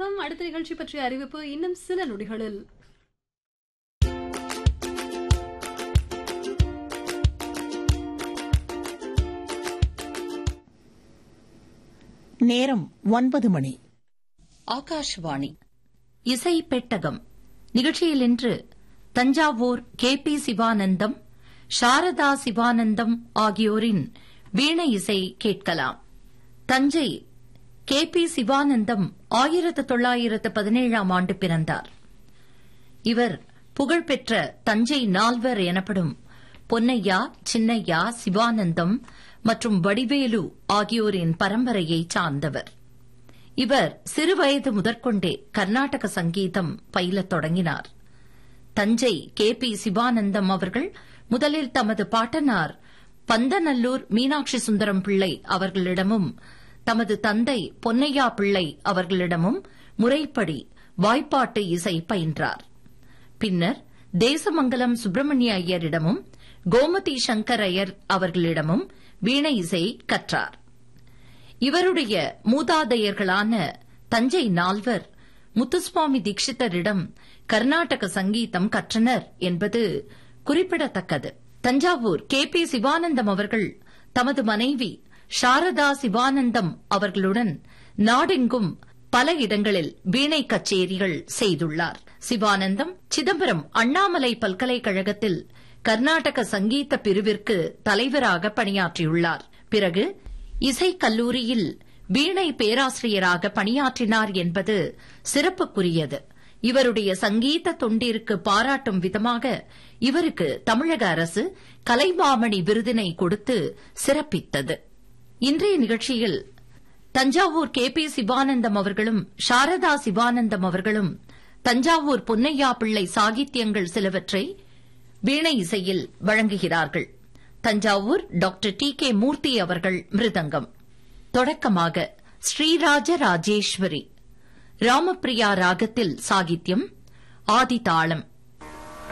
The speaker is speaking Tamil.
எஃப்எம் அடுத்த நிகழ்ச்சி பற்றிய அறிவிப்பு இன்னும் சில நொடிகளில் நேரம் ஒன்பது மணி ஆகாஷ்வாணி இசை பெட்டகம் நிகழ்ச்சியில் இன்று தஞ்சாவூர் கே பி சிவானந்தம் சாரதா சிவானந்தம் ஆகியோரின் வீணை இசை கேட்கலாம் தஞ்சை கே பி சிவானந்தம் ஆயிரத்து தொள்ளாயிரத்து பதினேழாம் ஆண்டு பிறந்தார் இவர் புகழ்பெற்ற தஞ்சை நால்வர் எனப்படும் பொன்னையா சின்னையா சிவானந்தம் மற்றும் வடிவேலு ஆகியோரின் பரம்பரையைச் சார்ந்தவர் இவர் சிறுவயது முதற்கொண்டே கர்நாடக சங்கீதம் பயிலத் தொடங்கினார் தஞ்சை கே பி சிவானந்தம் அவர்கள் முதலில் தமது பாட்டனார் பந்தநல்லூர் மீனாட்சி சுந்தரம் பிள்ளை அவர்களிடமும் தமது தந்தை பொன்னையா பிள்ளை அவர்களிடமும் முறைப்படி வாய்ப்பாட்டு இசை பயின்றார் பின்னர் தேசமங்கலம் சுப்பிரமணிய ஐயரிடமும் கோமதி சங்கர் ஐயர் அவர்களிடமும் வீணை இசை கற்றார் இவருடைய மூதாதையர்களான தஞ்சை நால்வர் முத்துசுவாமி தீட்சிதரிடம் கர்நாடக சங்கீதம் கற்றனர் என்பது குறிப்பிடத்தக்கது தஞ்சாவூர் கே பி சிவானந்தம் அவர்கள் தமது மனைவி சாரதா சிவானந்தம் அவர்களுடன் நாடெங்கும் பல இடங்களில் வீணை கச்சேரிகள் செய்துள்ளார் சிவானந்தம் சிதம்பரம் அண்ணாமலை பல்கலைக்கழகத்தில் கர்நாடக சங்கீத பிரிவிற்கு தலைவராக பணியாற்றியுள்ளார் பிறகு இசைக் கல்லூரியில் வீணை பேராசிரியராக பணியாற்றினார் என்பது சிறப்புக்குரியது இவருடைய சங்கீத தொண்டிற்கு பாராட்டும் விதமாக இவருக்கு தமிழக அரசு கலைமாமணி விருதினை கொடுத்து சிறப்பித்தது இன்றைய நிகழ்ச்சியில் தஞ்சாவூர் கே பி சிவானந்தம் அவர்களும் சாரதா சிவானந்தம் அவர்களும் தஞ்சாவூர் பொன்னையா பிள்ளை சாகித்யங்கள் சிலவற்றை வீணை இசையில் வழங்குகிறார்கள் Thanjavur doctor T K Murthy அவர்கள் மிருதங்கம் தொடக்கமாக ஸ்ரீராஜ ராஜேஸ்வரி ராமப்பிரியா ராகத்தில் சாகித்யம் ஆதிதாளம்